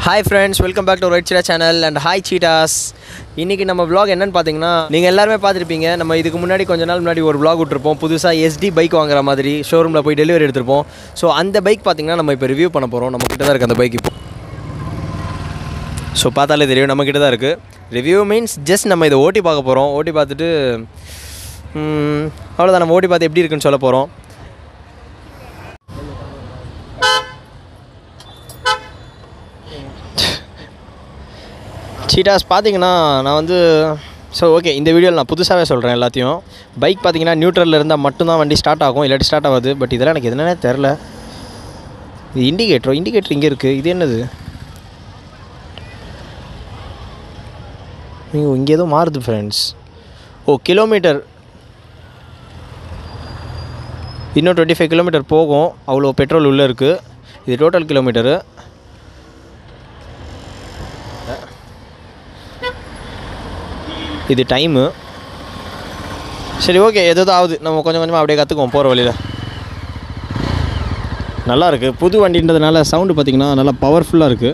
hi friends welcome back to ride cheetah channel and hi cheetahs இன்றைக்கி நம்ம vlog என்னன்னு பார்த்தீங்கன்னா நீங்கள் எல்லாருமே பார்த்துருப்பீங்க நம்ம இதுக்கு முன்னாடி கொஞ்ச நாள் முன்னாடி ஒரு vlog விட்டுருப்போம் புதுசாக எஸ்டி பைக் வாங்குற மாதிரி ஷோரூமில் போய் டெலிவரி எடுத்திருப்போம் ஸோ அந்த பைக் பார்த்தீங்கன்னா நம்ம இப்போ ரிவ்யூ பண்ண போகிறோம் நம்ம கிட்ட தான் இருக்குது அந்த பைக் இப்போ ஸோ பார்த்தாலே தெரியும் நம்ம கிட்ட தான் இருக்குது ரிவ்யூ மீன்ஸ் ஜஸ்ட் நம்ம இதை ஓட்டி பார்க்க போகிறோம் ஓட்டி பார்த்துட்டு ம், அவ்வளோதான் நம்ம ஓட்டி பார்த்து எப்படி இருக்குன்னு சொல்ல போகிறோம் சீட்டாஸ் பார்த்தீங்கன்னா நான் வந்து ஸோ ஓகே இந்த வீடியோவில் நான் புதுசாகவே சொல்கிறேன் எல்லாத்தையும் பைக் பார்த்தீங்கன்னா நியூட்ரலில் இருந்தால் மட்டும்தான் வண்டி ஸ்டார்ட் ஆகும் இல்லாட்டி ஸ்டார்ட் ஆகாது பட் இதெல்லாம் எனக்கு என்னன்னே தெரில இது இண்டிகேட்டர் இண்டிகேட்டர் இங்கே இருக்குது இது என்னது ஐயோ இங்கே ஏதோ மாறுது ஃப்ரெண்ட்ஸ் ஓ கிலோமீட்டர் இன்னும் டுவெண்ட்டி ஃபைவ் கிலோமீட்டர் போகும் அவ்வளோ பெட்ரோல் உள்ளே இருக்குது இது டோட்டல் கிலோமீட்டரு இது டைமு சரி ஓகே ஏதோ ஆகுது நம்ம கொஞ்சம் கொஞ்சமாக அப்படியே கற்றுக்குவோம் போகிற வழியில் நல்லா இருக்குது புது வண்டின்றதுனால சவுண்டு பார்த்திங்கன்னா நல்லா பவர்ஃபுல்லாக இருக்குது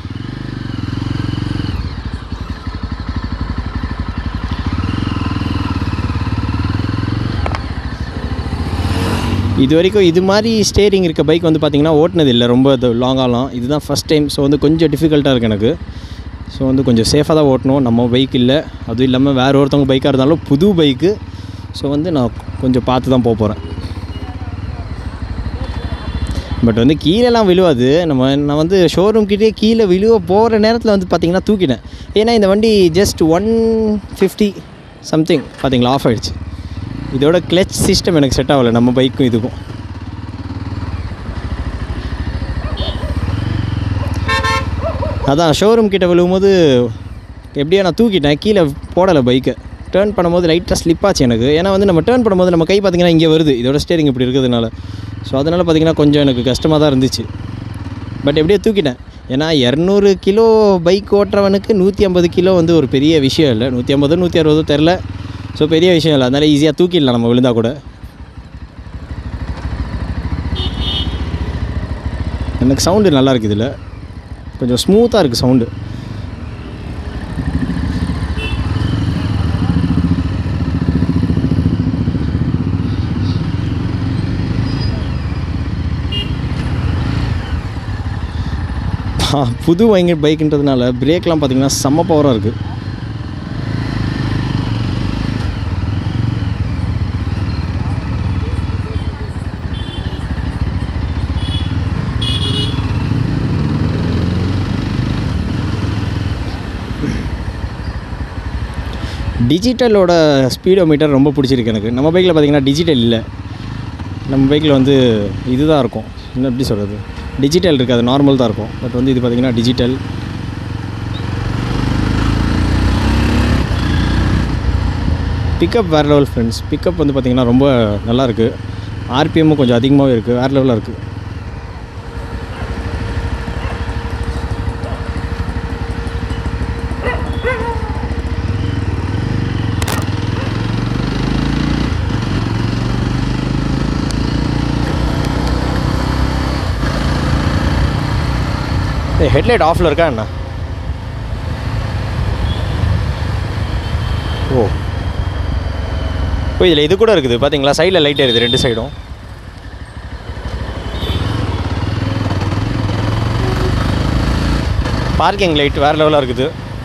இது வரைக்கும் இது மாதிரி ஸ்டேரிங் இருக்க பைக் வந்து பார்த்திங்கன்னா ஓட்டினது இல்லை ரொம்ப லாங்காலாம் இதுதான் ஃபஸ்ட் டைம் ஸோ வந்து கொஞ்சம் டிஃபிகல்ட்டாக இருக்குது எனக்கு ஸோ வந்து கொஞ்சம் சேஃபாக தான் ஓட்டணும் நம்ம பைக் இல்லை அதுவும் இல்லாமல் வேறு ஒருத்தவங்க பைக்காக இருந்தாலும் புது பைக்கு ஸோ வந்து நான் கொஞ்சம் பார்த்து தான் போக போகிறேன் பட் வந்து கீழெல்லாம் விழுவாது நம்ம நான் வந்து ஷோரூம் கிட்டே கீழே விழுவ போகிற நேரத்தில் வந்து பார்த்திங்கன்னா தூக்கிட்டேன் ஏன்னா இந்த வண்டி ஜஸ்ட் ஒன் ஃபிஃப்டி சம்திங் பார்த்தீங்களா ஆஃப் ஆகிடுச்சு இதோட கிளச் சிஸ்டம் எனக்கு செட் ஆகலை நம்ம பைக்கும் இதுக்கும் அதான் ஷோரூம் கிட்ட விழுவும்போது எப்படியோ நான் தூக்கிட்டேன் கீழே போடலை பைக்கை டேர்ன் பண்ணும்போது லைட்டாக ஸ்லிப் ஆச்சு எனக்கு ஏன்னா வந்து நம்ம டேர்ன் பண்ணும்போது நம்ம கை பார்த்திங்கன்னா இங்கே வருது இதோட ஸ்டேரிங் இப்படி இருக்கிறதுனால ஸோ அதனால் பார்த்திங்கன்னா கொஞ்சம் எனக்கு கஷ்டமாக தான் இருந்துச்சு பட் எப்படியோ தூக்கிட்டேன் ஏன்னா இரநூறு கிலோ பைக் ஓட்டுறவனுக்கு நூற்றி ஐம்பது கிலோ வந்து ஒரு பெரிய விஷயம் இல்லை நூற்றி ஐம்பது நூற்றி அறுபதோ தெரில ஸோ பெரிய விஷயம் இல்லை அதனால் ஈஸியாக தூக்கிடலாம் நம்ம விழுந்தா கூட எனக்கு சவுண்டு நல்லா இருக்குது இதில் கொஞ்சம் ஸ்மூத்தாக இருக்குது சவுண்டு புது வைங்க பைக்குன்றதுனால பிரேக்லாம் பார்த்தீங்கன்னா செம்ம பவராக இருக்குது டிஜிட்டலோட ஸ்பீடோ மீட்டர் ரொம்ப பிடிச்சிருக்கு எனக்கு நம்ம பைக்கில் பார்த்தீங்கன்னா டிஜிட்டல் இல்லை நம்ம பைக்கில் வந்து இதுதான் இருக்கும் என்ன எப்படி சொல்கிறது டிஜிட்டல் இருக்காது நார்மல் தான் இருக்கும் பட் வந்து இது பார்த்திங்கன்னா டிஜிட்டல் பிக்கப் வேறு லெவல் ஃப்ரெண்ட்ஸ் பிக்கப் வந்து பார்த்திங்கன்னா ரொம்ப நல்லா இருக்குது ஆர்பிஎம்மும் கொஞ்சம் அதிகமாகவே இருக்குது வேறு லெவலாக இருக்குது ஹெட்லைட் ஆஃபில் இருக்கா என்ன ஓ ஓ இதில் இது கூட இருக்குது பார்த்தீங்களா சைடில் லைட் எரியுது ரெண்டு சைடும் பார்க்கிங் லைட் வேறு லெவலாக இருக்குது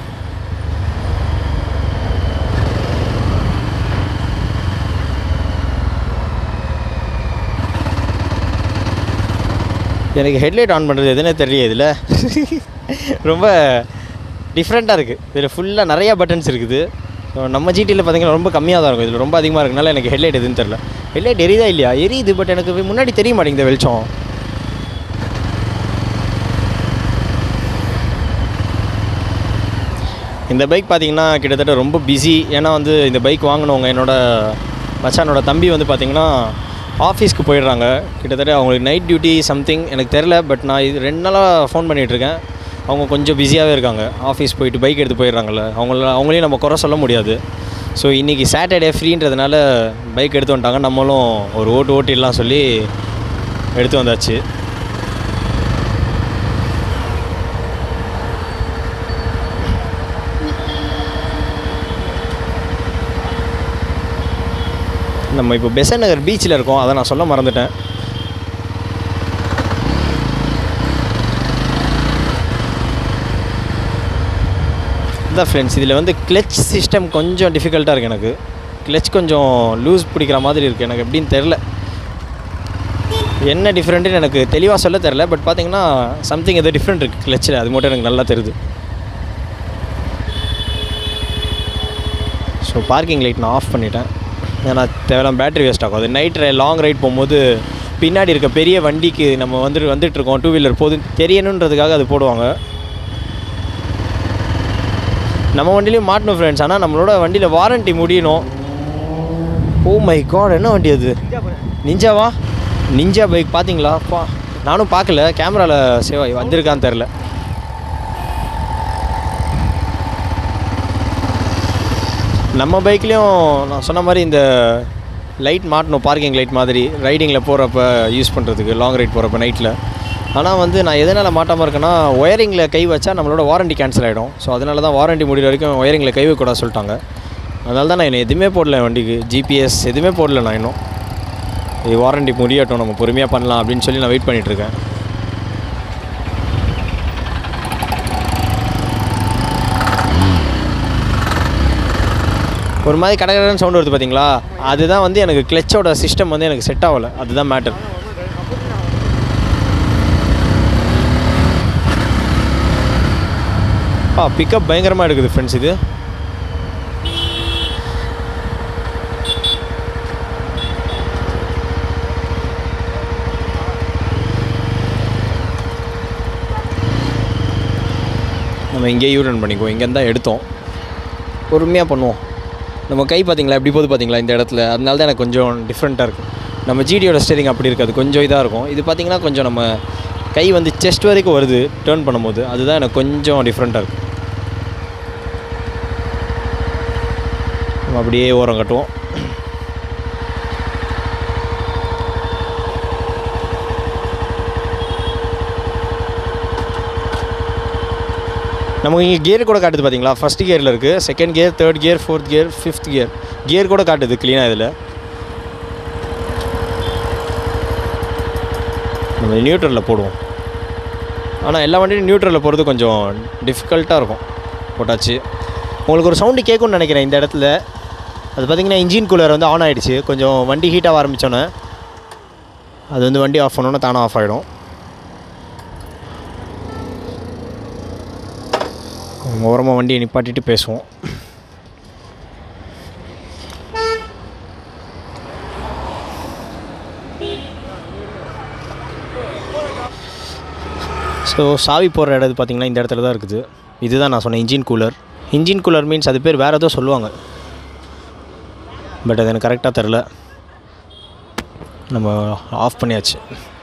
எனக்கு ஹெட்லைட் ஆன் பண்ணுறது எதுனே தெரியல இதில் ரொம்ப டிஃப்ரெண்ட்டாக இருக்குது இதில் ஃபுல்லாக நிறையா பட்டன்ஸ் இருக்குது ஸோ நம்ம ஜிடியில் பார்த்தீங்கன்னா ரொம்ப கம்மியாக தான் இருக்கும் இதில் ரொம்ப அதிகமாக இருக்கனால எனக்கு ஹெட்லைட் எதுன்னு தெரில ஹெட்லைட் எரியுதா இல்லையா எரியுது பட் எனக்கு முன்னாடி தெரிய மாட்டேங்குது வெளிச்சம் இந்த பைக் பார்த்தீங்கன்னா கிட்டத்தட்ட ரொம்ப பிஸி ஏன்னா வந்து இந்த பைக் வாங்கினவங்க என்னோட மச்சானோட தம்பி வந்து பார்த்தீங்கன்னா ஆஃபீஸ்க்கு போயிடுறாங்க கிட்டத்தட்ட அவங்களுக்கு நைட் டியூட்டி சம்திங் எனக்கு தெரில பட் நான் இது ரெண்டு நாளாக ஃபோன் பண்ணிகிட்ருக்கேன் அவங்க கொஞ்சம் பிஸியாகவே இருக்காங்க ஆஃபீஸ் போயிட்டு பைக் எடுத்து போயிடுறாங்கல்ல அவங்கள அவங்களையும் நம்ம குறை சொல்ல முடியாது ஸோ இன்றைக்கி சாட்டர்டே ஃப்ரீன்றதுனால பைக் எடுத்து வந்துட்டாங்க நம்மளும் ஒரு ஓட்டு ஓட்டிடலாம் சொல்லி எடுத்து வந்தாச்சு நம்ம இப்போ பெசன் நகர் பீச்சில் இருக்கோம் அதை நான் சொல்ல மறந்துட்டேன் இதான் ஃப்ரெண்ட்ஸ் இதில் வந்து கிளச் சிஸ்டம் கொஞ்சம் டிஃபிகல்ட்டாக இருக்குது எனக்கு கிளச் கொஞ்சம் லூஸ் பிடிக்கிற மாதிரி இருக்குது எனக்கு எப்படின்னு தெரில என்ன டிஃப்ரெண்ட்டுன்னு எனக்கு தெளிவாக சொல்ல தெரில பட் பார்த்தீங்கன்னா சம்திங் எதோ டிஃப்ரெண்ட் இருக்குது கிளச்சில் அது மட்டும் எனக்கு நல்லா தெரியுது ஸோ பார்க்கிங் லைட் நான் ஆஃப் பண்ணிட்டேன் ஏன்னா தேவையில்லாம் பேட்டரி வேஸ்ட் ஆகும் அது நைட் லாங் ரைட் போகும்போது பின்னாடி இருக்க பெரிய வண்டிக்கு நம்ம வந்துட்டு வந்துட்டுருக்கோம் டூ வீலர் போது தெரியணுன்றதுக்காக அது போடுவாங்க நம்ம வண்டிலையும் மாட்டணும் ஃப்ரெண்ட்ஸ் ஆனால் நம்மளோட வண்டியில் வாரண்ட்டி முடியணும் ஓ மை காட் என்ன வண்டி அது நிஞ்சாவா நிஞ்சா பைக் பார்த்தீங்களா பா நானும் பார்க்கல கேமராவில் சேவ் ஆகி வந்திருக்கான்னு தெரில நம்ம பைக்லேயும் நான் சொன்ன மாதிரி இந்த லைட் மாட்டணும் பார்க்கிங் லைட் மாதிரி ரைடிங்கில் போகிறப்ப யூஸ் பண்ணுறதுக்கு லாங் ரைட் போகிறப்ப நைட்டில் ஆனால் வந்து நான் எதனால் மாட்டாமல் இருக்கேன்னா ஒயரிங்கில் கை வச்சா நம்மளோட வாரண்டி கேன்சல் ஆகிடும் ஸோ அதனால தான் வாரண்டி முடிகிற வரைக்கும் ஒயரிங்கில் கை வைக்கூடாது சொல்லிட்டாங்க அதனால தான் நான் இன்னும் எதுவுமே போடல வண்டிக்கு ஜிபிஎஸ் எதுவுமே போடல நான் இன்னும் இது வாரண்டி முடியட்டும் நம்ம பொறுமையாக பண்ணலாம் அப்படின்னு சொல்லி நான் வெயிட் பண்ணிகிட்ருக்கேன் ஒரு மாதிரி கடகடன்னு சவுண்ட் வருது பார்த்தீங்களா அதுதான் வந்து எனக்கு கிளச்சோட சிஸ்டம் வந்து எனக்கு செட் ஆகலை அதுதான் மேட்டர் ஆ பிக்கப் பயங்கரமாக எடுக்குது ஃப்ரெண்ட்ஸ் இது நம்ம இங்கேயே யூரன் பண்ணிக்குவோம் இங்கேருந்து தான் எடுத்தோம் பொறுமையாக பண்ணுவோம் நம்ம கை பார்த்தீங்களா எப்படி போகுது பார்த்தீங்களா இந்த இடத்துல அதனால தான் எனக்கு கொஞ்சம் டிஃப்ரெண்ட்டாக இருக்கும் நம்ம ஜிடியோட ஸ்டேரிங் அப்படி இருக்காது கொஞ்சம் இதாக இருக்கும் இது பார்த்தீங்கன்னா கொஞ்சம் நம்ம கை வந்து செஸ்ட் வரைக்கும் வருது டேர்ன் பண்ணும்போது அதுதான் எனக்கு கொஞ்சம் டிஃப்ரெண்ட்டாக இருக்கும் நம்ம அப்படியே ஓரம் கட்டுவோம் நமக்கு இங்கே கியர் கூட காட்டுது பார்த்தீங்களா ஃபஸ்ட் கியரில் இருக்குது second gear third gear fourth gear fifth gear gear கூட காட்டுது க்ளீனாக இதில் நம்ம நியூட்ரலில் போடுவோம் ஆனால் எல்லா வண்டியும் நியூட்ரலில் போகிறது கொஞ்சம் டிஃபிகல்ட்டாக இருக்கும் போட்டாச்சு உங்களுக்கு ஒரு சவுண்டு கேட்கும்னு நினைக்கிறேன் இந்த இடத்துல அது பார்த்திங்கன்னா இன்ஜின் கூலர் வந்து ஆன் ஆகிடுச்சு கொஞ்சம் வண்டி ஹீட்டாக ஆரம்பித்தோன்னே அது வந்து வண்டி ஆஃப் பண்ணோன்னே தானே ஆஃப் ஆகிடும் ஓரமாக வண்டியை நிப்பாட்டிட்டு பேசுவோம் ஸோ சாவி போடுற இடம் பார்த்திங்கன்னா இந்த இடத்துல தான் இருக்குது இதுதான் நான் சொன்னேன் engine cooler engine cooler means அது பேர் வேறு ஏதோ சொல்லுவாங்க பட் அது எனக்கு கரெக்டாக தெரில நம்ம ஆஃப் பண்ணியாச்சு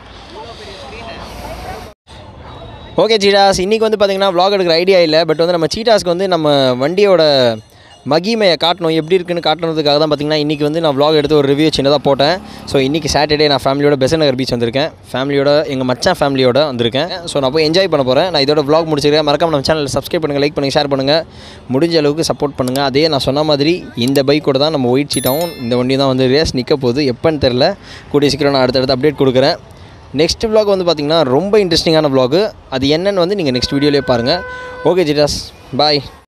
ஓகே சீட்டாஸ் இன்றைக்கி வந்து பார்த்திங்கன்னா vlog எடுக்கிற ஐடியா இல்லை பட் வந்து நம்ம சீட்டாஸ்க்கு வந்து நம்ம வண்டியோட மகிமையை காட்டணும் எப்படி இருக்குன்னு காட்டணுன்றதுக்காக தான் பார்த்திங்கன்னா இன்றைக்கி வந்து நான் vlog எடுத்து ஒரு ரிவ்யூ சின்னதாக போட்டேன் ஸோ இன்றைக்கி சாட்டர்டே நான் ஃபேமிலியோட பெசன் நகர் பீச் வந்திருக்கேன் ஃபேமிலியோட எங்கள் மச்சான் ஃபேமிலியோட வந்திருக்கேன் ஸோ நான் போய் என்ஜாய் பண்ண போகிறேன் நான் இதோட vlog முடிச்சிருக்கேன் மறக்காம நம்ம சேனலில் சப்ஸ்கிரைப் பண்ணுங்கள் லைக் பண்ணுங்கள் ஷேர் பண்ணுங்கள் முடிஞ்ச அளவுக்கு சப்போர்ட் பண்ணுங்கள் அதே நான் சொன்ன மாதிரி இந்த பைக்கோட தான் நம்ம ஒயிட் சீட்டாகவும் இந்த வண்டி தான் வந்து ரேஸ் நிற்க போகுது எப்போன்னு தெரில கூடிய சீக்கிரம் நான் அடுத்தடுத்து அப்டேட் கொடுக்குறேன் நெக்ஸ்ட் vlog வந்து பார்த்திங்கன்னா ரொம்ப இன்ட்ரெஸ்டிங்கான vlog அது என்னன்னு வந்து நீங்கள் நெக்ஸ்ட் வீடியோலேயே பாருங்கள் ஓகே ஜிடாஸ் பாய்